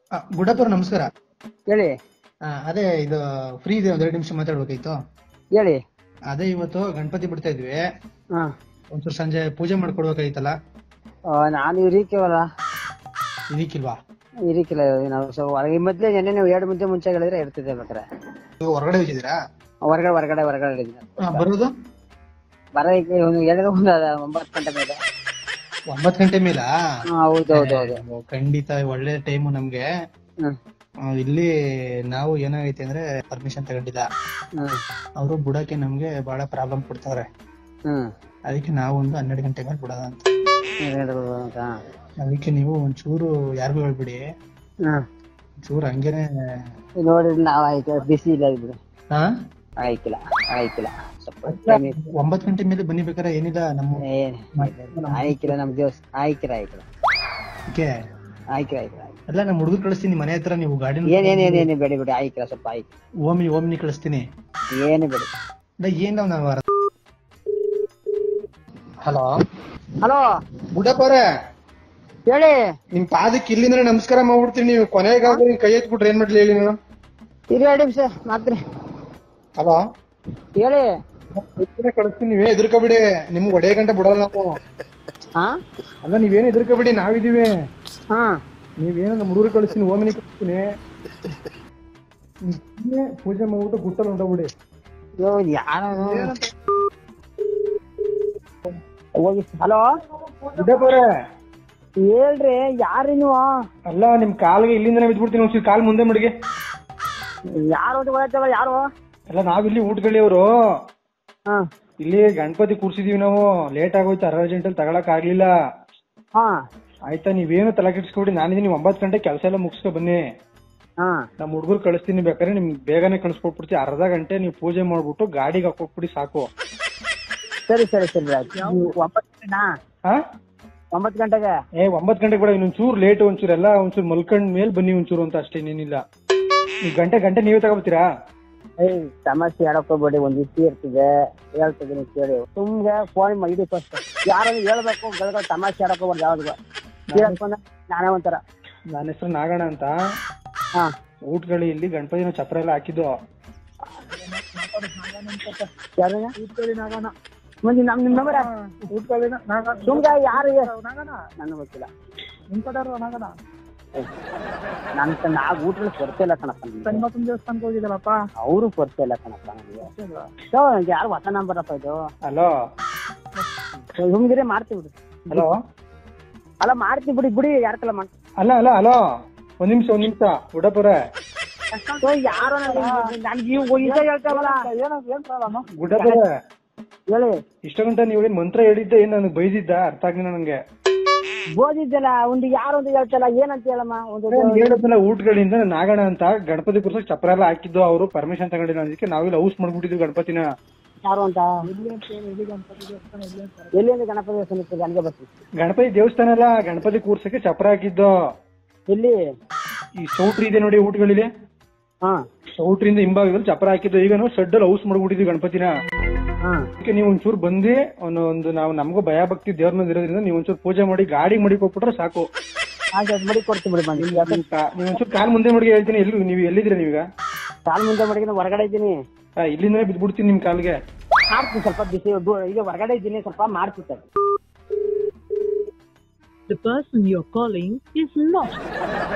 ಗುಡ್ಡಪ್ಪವ್ರ ನಮಸ್ಕಾರ ಹೇಳಿ ಆ, ಅದೇ ಇದು ಫ್ರೀ ಇದೆ ಒಂದ್ ಎರಡು ನಿಮಿಷ ಮಾತಾಡ್ಬೇಕಾಯ್ತು ಹೇಳಿ ಅದೇ ಇವತ್ತು ಗಣಪತಿ ಬಿಡ್ತಾ ಇದ್ವಿ ಹಾ ಒಂಚೂರು ಸಂಜೆ ಪೂಜೆ ಮಾಡ್ಕೊಡ್ಬೇಕಾಯ್ತಲ್ಲ ಆ, ನಾನು ಇರೀಕೆವಲ್ಲ ಇದಕ್ಕಿಲ್ವಾ ಇರೀಕಿಲ್ಲ ನಾವು ಸೊ ಹೊರಗೆ ಮೊದ್ಲೇ ನೆನ್ನೆ ನೀವು ಎರಡು ಮುಂಚೆ ಮುಂಚೆ ಹೇಳಿದ್ರೆ ಇರ್ತಿದ್ದೆ ಬೇಕಾರೆ ನೀವು ಹೊರಗಡೆ ಹೋಗಿದ್ದೀರಾ ಹೊರಗಡೆ ಹೊರಗಡೆ ಹೊರಗಡೆ ಹೇಳಿದ್ದೀನಿ ಆ, ಬರೋದು ಬರ ಈಗ ಒಂದು ಹೇಳಿದ್ರೆ ಒಂದು ಅದ ಒಂಬತ್ತು ಗಂಟೆ ಮೇಲೆ ಒಂಬತ್ ಗಂಟೆ ಮೇಲ ಹಾ ಹೌದು ಹೌದು ಹೌದು ಖಂಡಿತ ಒಳ್ಳೆ ಟೈಮು ನಮ್ಗೆ ಹ್ಮ್ ಆ, ಇಲ್ಲಿ ನಾವು ಏನಾಗೈತೆ ಅಂದ್ರೆ ಪರ್ಮಿಷನ್ ತಗೊಂಡಿಲ್ಲ ಹ್ಮ್ ಅವರು ಬುಡಕ್ಕೆ ನಮ್ಗೆ ಬಹಳ ಪ್ರಾಬ್ಲಮ್ ಕೊಡ್ತಾವ್ರೆ ಹ್ಮ್ ಅದಕ್ಕೆ ನಾವು ಒಂದು ಹನ್ನೆರಡು ಗಂಟೆ ಮೇಲೆ ಬಿಡೋದ ಅಂತ ಹೇಳಿದ್ರು ಅಂತ ಅದಕ್ಕೆ ನೀವು ಒಂಚೂರು ಯಾರಿಗೂ ಹೇಳ್ಬಿಡಿ ಹ್ಮ್ ಒಂಚೂರು ಹಂಗೇನೆ ನೋಡಿ ನಾವು ಆಯ್ತು ಬಿಸಿ ಇಲ್ಲ ಬಿಡು ಹಾ ಆಯ್ಕಿಲ್ಲ ಆಯ್ಕಿಲ್ಲ ಸ್ವಲ್ಪ time ಇದೆ. ಒಂಬತ್ ಗಂಟೆ ಮೇಲೆ ಬನ್ನಿ ಬೇಕಾರೆ ಏನಿಲ್ಲ ನಮ್ಮ ಏ ಆಯ್ಕಿಲ್ಲ ನಮ್ ದಿವಸ ಆಯ್ಕಿಲ್ಲ ಆಯ್ಕಿಲ್ಲ ಅದಕ್ಕೆ ಆಯ್ಕಿಲ್ಲ ಆಯ್ಕಿಲ್ಲ ಅಲ್ಲ ನಮ್ಮ ಹುಡುಗ ಕಳಿಸ್ತೀನಿ ಮನೆ ಹತ್ರ ನೀವು ಗಾಡಿ ಏನ್ ಏನ್ ಏನ್ ಏನ್ ಬೇಡಿ ಬೇಡಿ ಆಯ್ಕಿಲ್ಲ ಸ್ವಲ್ಪ ಆಯ್ತು ಓಮಿ ಓಮಿನಿ ಕಳಿಸ್ತೀನಿ ಏನು ಬೇಡಿ ಅಲ್ಲ ಏನ್ ನಾವು ವಾರ ಹಲೋ ಹಲೋ ಬುಡಪ್ಪವ್ರೆ ಹೇಳಿ ನಿಮ್ ಪಾದಕ್ಕೆ ಇಲ್ಲಿಂದ ನಮಸ್ಕಾರ ಮಾಡ್ಬಿಡ್ತೀನಿ ನೀವು ಕೊನೆಗಾಗ ಕೈ ಎತ್ಬಿಟ್ರೆ ಏನ್ ಮಾಡ್ಲಿ ಹೇಳಿ ನೀವು ಇರಿ ಎರಡು ನಿಮಿಷ ಮಾಡ್ತೀನಿ ಹಲೋ ಹೇಳಿ ಕಳಿಸ್ತೀನಿ ನೀವೇ ಎದುರ್ಕೋಬಿಡಿ ನಿಮ್ಗೆ ಒಡೆಯ ಗಂಟೆ ಬಿಡಲ್ಲ ನಾವು ಹಾ ಅಲ್ಲ ನೀವೇನು ಎದುರ್ಕೋಬಿಡಿ ನಾವಿದೀವಿ ಹಾ ನೀವೇನು ನಮ್ಮ ಹುಡುಗರು ಕಳಿಸ್ತೀನಿ ಓಮಿನಿ ಕಳಿಸ್ತೀನಿ ನೀವ್ ಸುಮ್ನೆ ಪೂಜೆ ಮಾಡ್ಬಿಟ್ಟು ಗುಟ್ಟಲ್ಲಿ ಹೊಂಟೋಗ್ಬಿಡಿ ಅಯ್ಯೋ ಯಾರು ಹೋಗಿ ಹಲೋ ಬುಡಪ್ಪವ್ರೆ ಹೇಳ್ರಿ ಯಾರು ನೀವು ಅಲ್ಲ ನಿಮ್ ಕಾಲ್ಗೆ ಇಲ್ಲಿಂದನೇ ಬಿದ್ಬಿಡ್ತೀನಿ ಒಂದ್ಸರಿ ಕಾಲ್ ಮುಂದೆ ಮಡಿಗೆ ಯಾರು ಅಂತ ಗೊತ್ತಾಯ್ತಲ್ಲ ಯಾರು ಅಲ್ಲ ನಾವಿಲ್ಲಿ ಊಟಗಳಿಯವರು ಹಾ ಇಲ್ಲಿ ಗಣಪತಿ ಕೂರ್ಸಿದೀವಿ ನಾವು ಲೇಟ್ ಆಗೋಯ್ತು ಅರ್ಜೆಂಟ್ ಅಲ್ಲಿ ತಗೊಳಕ್ ಆಗ್ಲಿಲ್ಲ ಹಾ ಆಯ್ತಾ ನೀವೇನು ತಲೆ ಕೆಡ್ಸ್ಕೊಬಿಡಿ ನಾನಿದ್ದೀನಿ ನೀವು ಒಂಬತ್ತು ಗಂಟೆ ಕೆಲಸ ಎಲ್ಲ ಮುಗಿಸ್ಕೊ ಬನ್ನಿ ಹಾ ನಮ್ಮ ಹುಡುಗರು ಕಳಿಸ್ತೀನಿ ಬೇಕಾದ್ರೆ ನಿಮ್ಗೆ ಬೇಗನೆ ಕಳಿಸ್ಕೊಟ್ಬಿಡ್ತೀನಿ ಅರ್ಧ ಗಂಟೆ ನೀವು ಪೂಜೆ ಮಾಡ್ಬಿಟ್ಟು ಗಾಡಿಗೆ ಹಾಕೊಟ್ಬಿಡಿ ಸಾಕು ಸರಿ ಸರಿ ಸರಿ ಆಯ್ತು ನೀವು ಒಂಬತ್ತು ಗಂಟೆನಾ ಹಾ ಒಂಬತ್ತು ಗಂಟೆಗೆ ಏ ಒಂಬತ್ತು ಗಂಟೆಗೆ ಬೇಡ ಇನ್ನೊಂದ್ ಚೂರು ಲೇಟ್ ಒಂಚೂರು ಎಲ್ಲ ಒಂಚೂರು ಮಲ್ಕೊಂಡ್ ಮೇಲ್ ಬನ್ನಿ ಒಂಚೂರು ಅಂತ ಅಷ್ಟೇ ಇನ್ನೇನಿಲ್ಲ ನೀವು ಗಂಟೆ ಗಂಟೆ ನೀವೇ ತಗೋತೀರಾ ಏಯ್ ಸಮಸ್ಯೆ ಹೇಳಕ್ ಹೋಗ್ಬೇಡಿ ಒಂದ್ ಇಷ್ಟಿ ಇರ್ತಿದೆ ಹೇಳ್ತಿದ್ದೀನಿ ಕೇಳಿ ಸುಮ್ಗೆ ಫೋನ್ ಇಡಿ ಫಸ್ಟ್ ಯಾರಾದ್ರು ಹೇಳ್ಬೇಕು ಗಳ ತಮಾಷೆ ಹೇಳಕ್ ಹೋಗ್ಬಾರ್ದು ಯಾವ್ದು ಕೇಳಕ್ ಬಂದ ನಾನೇ ಒಂಥರ ನನ್ನ ಹೆಸರು ನಾಗಣ್ಣ ಅಂತ ಹಾ ಊಟಗಳು ಇಲ್ಲಿ ಗಣಪತಿನ ಚಪ್ರ ಎಲ್ಲ ಹಾಕಿದ್ದು ಯಾರು ಮುಂದೆ ನಮ್ ನಿಮ್ ನಂಬರ್ ಸುಮ್ಗೆ ಯಾರು ನನಗೆ ಗೊತ್ತಿಲ್ಲ ನನ್ ನಾ ಊಟಗಳು ಕೊರತೆ ಇಲ್ಲ ಕಣಪ್ಪ ಗಣಪತಿನ ದೇವಸ್ಥಾನಕ್ಕೆ ಹೋಗಿದ್ದಲ್ಲಪ್ಪ ಅವರು ಕೊರತೆ ಇಲ್ಲ ಕಣಪ್ಪ ನನಗೆ ಸೊ, ನಂಗೆ ಯಾರು ಹೊಸ ನಂಬರ್ ಅಪ್ಪ ಇದು ಹಲೋ ಸುಮ್ಗಿರಿ ಮಾಡ್ತೀವಿ ಬಿಡಿ ಹಲೋ ಅಲ್ಲ ಮಾಡ್ತೀವಿ ಬಿಡಿ ಬಿಡಿ ಯಾರ ಕಲ ಮಾಡ್ ಅಲ್ಲ ಅಲ್ಲ ಹಲೋ ಒಂದ್ ನಿಮಿಷ ಒಂದ್ ನಿಮಿಷ ಉಡಪುರ ಸೊ, ಯಾರೋ ನನಗೆ ನನ್ಗೆ ಇವ್ ಈಗ ಹೇಳ್ತಾವಲ್ಲ ಗುಡ್ಡಪುರ ಹೇಳಿ ಇಷ್ಟ ಗಂಟೆ ನೀವು ಏನ್ ಮಂತ್ರ ಹೇಳಿದ್ದೆ ಏನ್ ನನಗೆ ಬೈದಿದ್ದ ಅರ್ಥ ಆಗ್ಲಿಲ್ಲ ನಂಗೆ ಬೋದಿದ್ದಲ್ಲ ಒಂದು ಯಾರು ಅಂತ ಹೇಳ್ತಲ್ಲ ಏನಂತ ಹೇಳಮ್ಮ ಒಂದು ಹೇಳಿದ್ನಲ್ಲ ಊಟಗಳಿಂದ ನಾಗಣ ಅಂತ ಗಣಪತಿ ಕುರ್ಸಕ್ ಚಪ್ರ ಎಲ್ಲ ಹಾಕಿದ್ದು ಅವರು ಪರ್ಮಿಷನ್ ತಗೊಂಡಿಲ್ಲ ಅದಕ್ಕೆ ನಾವಿಲ್ಲಿ ಹೌಸ್ ಮಾಡ್ಬಿಟ್ಟಿದ್ವಿ ಗಣಪತಿನ ಯಾರು ಅಂತ ಎಲ್ಲಿ ಅಂದ್ರೆ ಗಣಪತಿ ದೇವಸ್ಥಾನ ಇರ್ತದೆ ಅಲ್ಲಿಗೆ ಬರ್ತೀವಿ ಗಣಪತಿ ದೇವಸ್ಥಾನ ಅಲ್ಲ ಗಣಪತಿ ಕೂರ್ಸಕ್ಕೆ ಚಪ್ರ ಹಾಕಿದ್ದು ಎಲ್ಲಿ ಈ ಚೌಟ್ರಿ ಇದೆ ನೋಡಿ ಊಟಗಳಿದೆ ಹಾ ಚೌಟ್ರಿಂದ ಹಿಂಭಾಗದಲ್ಲಿ ಚಪ್ರ ಹಾಕಿದ್ದು ಈಗ ನಾವು ಶೆಡ್ ಅಲ್ಲಿ ಹೌಸ್ ಮಾಡ್ಬಿಟ್ಟಿದ್ವಿ ಗಣಪತಿನ ಹಾ ಅದಕ್ಕೆ ನೀವು ಒಂಚೂರು ಬಂದು ಒಂದು ಒಂದು ನಾವು ನಮಗೂ ಭಯ ಭಕ್ತಿ ದೇವ್ರ ಮೇಲೆ ಇರೋದ್ರಿಂದ ನೀವು ಒಂಚೂರು ಪೂಜೆ ಮಾಡಿ ಗಾಡಿ ಮಡಿ ಕೊಟ್ಬಿಟ್ರೆ ಸಾಕು ಹಾಗೆ ಅದ್ ಮಡಿ ಕೊಡ್ತೀವಿ ಬಿಡಿ ಬನ್ನಿ ನಿಮ್ ಕಾ- ನೀವು ಒಂಚೂರು ಕಾಲ್ ಮುಂದೆ ಮಡಿಗೆ ಹೇಳ್ತೀನಿ ಎಲ್ಲಿ ನೀವು ಎಲ್ಲಿದ್ದೀರಾ ನೀವೀಗ ಕಾಲ್ ಮುಂದೆ ಮಡಿಗೆ ಹೊರಗಡೆ ಇದ್ದೀನಿ ಆ, ಇಲ್ಲಿಂದನೇ ಬಿದ್ಬಿಡ್ತೀನಿ ನಿಮ್ ಕಾಲ್ಗೆ ಮಾಡ್ತೀನಿ ಸ್ವಲ್ಪ ಬಿಸಿ ದೂ- ಈಗ ಹೊರಗಡೆ ಇದ್ದೀನಿ ಸ್ವಲ್ಪ ಮಾಡ್ತೀನಿ sir The person you're calling is not